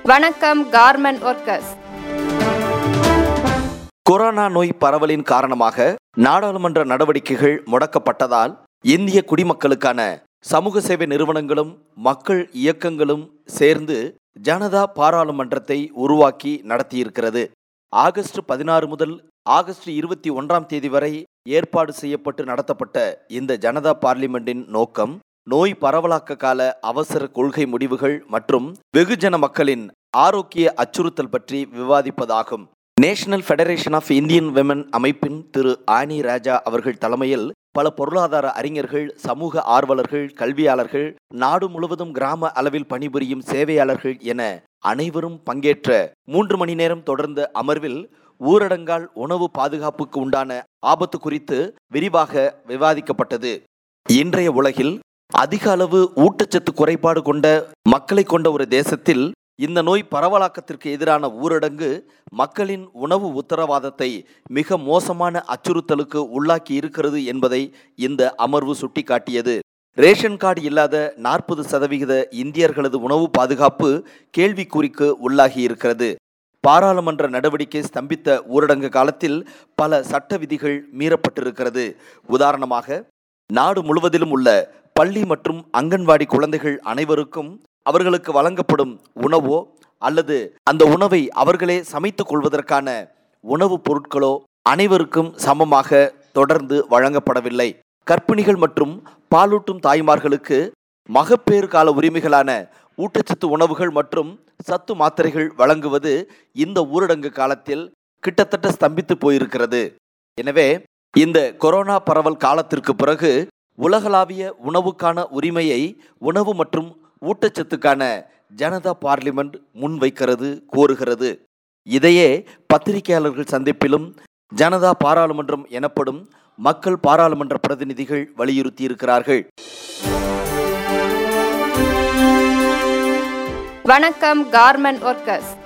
வணக்கம் garment workers corona நோய் பரவலின் காரணமாக நாடாளுமன்ற நடவடிக்கைகள் முடக்கப்பட்டதால் இந்திய குடிமக்களுக்கான சமூக சேவை நிறுவனங்களும் மக்கள் இயக்கங்களும் சேர்ந்து ஜனதா பாராளுமன்றத்தை உருவாக்கி நடத்தியிருக்கிறது ஆகஸ்ட் பதினாறு முதல் ஆகஸ்ட் இருபத்தி ஒன்றாம் தேதி வரை ஏற்பாடு செய்யப்பட்டு நடத்தப்பட்ட இந்த ஜனதா பார்லிமெண்டின் நோக்கம் நோய் பரவலாக்க கால அவசர கொள்கை முடிவுகள் மற்றும் வெகுஜன மக்களின் ஆரோக்கிய அச்சுறுத்தல் பற்றி விவாதிப்பதாகும் National Federation of Indian Women அமைப்பின் திரு ஆனி ராஜா அவர்கள் தலைமையில் பல பொருளாதார அறிஞர்கள் சமூக ஆர்வலர்கள் கல்வியாளர்கள் நாடு முழுவதும் கிராம அளவில் பணிபுரியும் சேவையாளர்கள் என அனைவரும் பங்கேற்ற மூன்று மணி நேரம் தொடர்ந்த அமர்வில் ஊரடங்கால் உணவு பாதுகாப்புக்கு உண்டான ஆபத்து குறித்து விரிவாக விவாதிக்கப்பட்டது இன்றைய உலகில் அதிக அளவு ஊட்டச்சத்து குறைபாடு கொண்ட மக்களை கொண்ட ஒரு தேசத்தில் இந்த நோய் பரவலாக்கத்திற்கு எதிரான ஊரடங்கு மக்களின் உணவு உத்தரவாதத்தை மிக மோசமான அச்சுறுத்தலுக்கு உள்ளாக்கி இருக்கிறது என்பதை இந்த அமர்வு சுட்டிக்காட்டியது ரேஷன் கார்டு இல்லாத நாற்பது சதவிகித இந்தியர்களது உணவு பாதுகாப்பு கேள்விக்குறிக்கு உள்ளாகி இருக்கிறது பாராளுமன்ற நடவடிக்கை ஸ்தம்பித்த ஊரடங்கு காலத்தில் பல சட்ட விதிகள் மீறப்பட்டிருக்கிறது உதாரணமாக நாடு முழுவதிலும் உள்ள பள்ளி மற்றும் அங்கன்வாடி குழந்தைகள் அனைவருக்கும் அவர்களுக்கு வழங்கப்படும் உணவோ அல்லது அந்த உணவை அவர்களே சமைத்துக் கொள்வதற்கான உணவுப் பொருட்களோ அனைவருக்கும் சமமாக தொடர்ந்து வழங்கப்படவில்லை கர்ப்பிணிகள் மற்றும் பாலூட்டும் தாய்மார்களுக்கு மகப்பேறு கால உரிமைகளான ஊட்டச்சத்து உணவுகள் மற்றும் சத்து மாத்திரைகள் வழங்குவது இந்த ஊரடங்கு காலத்தில் கிட்டத்தட்ட ஸ்தம்பித்து போயிருக்கிறது எனவே இந்த கொரோனா பரவல் காலத்திற்கு பிறகு உலகளாவிய உணவுக்கான உரிமையை உணவு மற்றும் ஊட்டச்சத்துக்கான ஜனதா பார்லிமெண்ட் முன்வைக்கிறது கோருகிறது இதையே பத்திரிகையாளர்கள் சந்திப்பிலும் ஜனதா பாராளுமன்றம் எனப்படும் மக்கள் பாராளுமன்ற பிரதிநிதிகள் வலியுறுத்தியிருக்கிறார்கள் வணக்கம் கார்மெண்ட் ஒர்க்கர்ஸ்